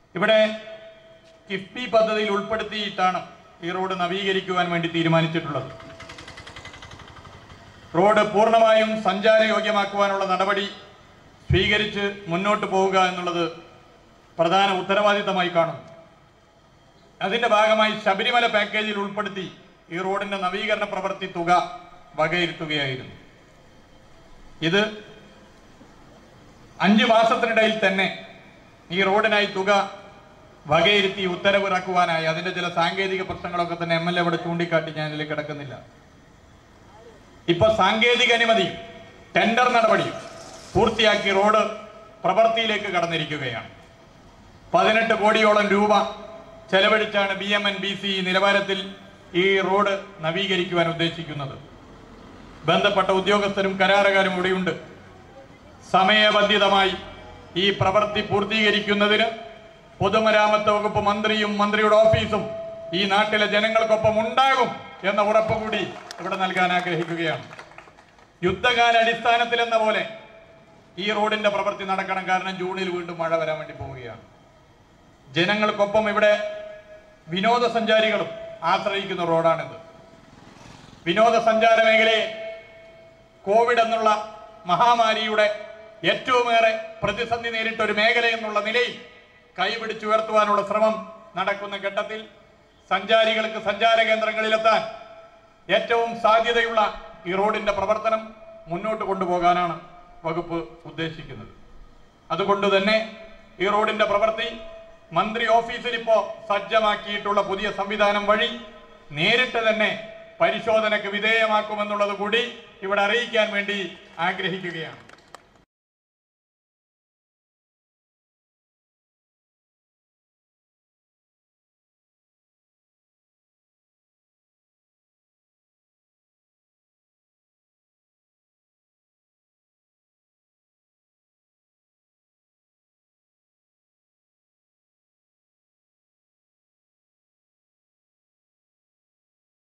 ഇവിടെ കിഫ്ബി പദ്ധതിയിൽ ഉൾപ്പെടുത്തിയിട്ടാണ് ഈ റോഡ് നവീകരിക്കുവാൻ വേണ്ടി തീരുമാനിച്ചിട്ടുള്ളത് റോഡ് പൂർണ്ണമായും സഞ്ചാരയോഗ്യമാക്കുവാനുള്ള നടപടി സ്വീകരിച്ച് മുന്നോട്ട് പോവുക എന്നുള്ളത് പ്രധാന ഉത്തരവാദിത്തമായി കാണും അതിന്റെ ഭാഗമായി ശബരിമല പാക്കേജിൽ ഉൾപ്പെടുത്തി ഈ റോഡിന്റെ നവീകരണ പ്രവൃത്തി തുക വകയിരുത്തുകയായിരുന്നു ഇത് അഞ്ചു മാസത്തിനിടയിൽ തന്നെ ഈ റോഡിനായി തുക വകയിരുത്തി ഉത്തരവിറക്കുവാനായി അതിന്റെ ചില സാങ്കേതിക പ്രശ്നങ്ങളൊക്കെ തന്നെ എം എൽ എ ഇവിടെ ചൂണ്ടിക്കാട്ടി ഞാൻ ഇതിൽ കിടക്കുന്നില്ല ഇപ്പൊ സാങ്കേതിക അനുമതിയും ടെൻഡർ നടപടിയും പൂർത്തിയാക്കി റോഡ് പ്രവൃത്തിയിലേക്ക് കടന്നിരിക്കുകയാണ് പതിനെട്ട് കോടിയോളം രൂപ ചെലവഴിച്ചാണ് B M and B C നിലവാരത്തിൽ ഈ റോഡ് നവീകരിക്കുവാൻ ഉദ്ദേശിക്കുന്നത് ബന്ധപ്പെട്ട ഉദ്യോഗസ്ഥരും കരാറുകാരും ഇവിടെയുണ്ട് സമയബന്ധിതമായി ഈ പ്രവൃത്തി പൂർത്തീകരിക്കുന്നതിന് പൊതുമരാമത്ത് വകുപ്പ് മന്ത്രിയും മന്ത്രിയുടെ ഓഫീസും ഈ നാട്ടിലെ ജനങ്ങൾക്കൊപ്പം ഉണ്ടാകും എന്ന ഉറപ്പ് കൂടി ഇവിടെ നൽകാൻ ആഗ്രഹിക്കുകയാണ് യുദ്ധകാല അടിസ്ഥാനത്തിൽ എന്ന പോലെ ഈ റോഡിന്റെ പ്രവൃത്തി നടക്കണം കാരണം ജൂണിൽ വീണ്ടും മഴ വരാൻ വേണ്ടി പോവുകയാണ് ജനങ്ങൾക്കൊപ്പം ഇവിടെ വിനോദസഞ്ചാരികളും ആശ്രയിക്കുന്ന റോഡാണിത് വിനോദസഞ്ചാര മേഖലയെ കോവിഡ് എന്നുള്ള മഹാമാരിയുടെ ഏറ്റവുമേറെ പ്രതിസന്ധി നേരിട്ട ഒരു മേഖല എന്നുള്ള നിലയിൽ കൈപിടിച്ചുയർത്തുവാനുള്ള ശ്രമം നടക്കുന്ന ഘട്ടത്തിൽ സഞ്ചാരികൾക്ക് സഞ്ചാര കേന്ദ്രങ്ങളിലെത്താൻ ഏറ്റവും സാധ്യതയുള്ള ഈ റോഡിന്റെ പ്രവർത്തനം മുന്നോട്ട് കൊണ്ടുപോകാനാണ് വകുപ്പ് ഉദ്ദേശിക്കുന്നത് അതുകൊണ്ട് തന്നെ ഈ റോഡിന്റെ പ്രവൃത്തി മന്ത്രി ഓഫീസിൽ ഇപ്പോ സജ്ജമാക്കിയിട്ടുള്ള പുതിയ സംവിധാനം വഴി നേരിട്ട് തന്നെ പരിശോധനയ്ക്ക് വിധേയമാക്കുമെന്നുള്ളത് കൂടി ഇവിടെ അറിയിക്കാൻ വേണ്ടി ആഗ്രഹിക്കുകയാണ്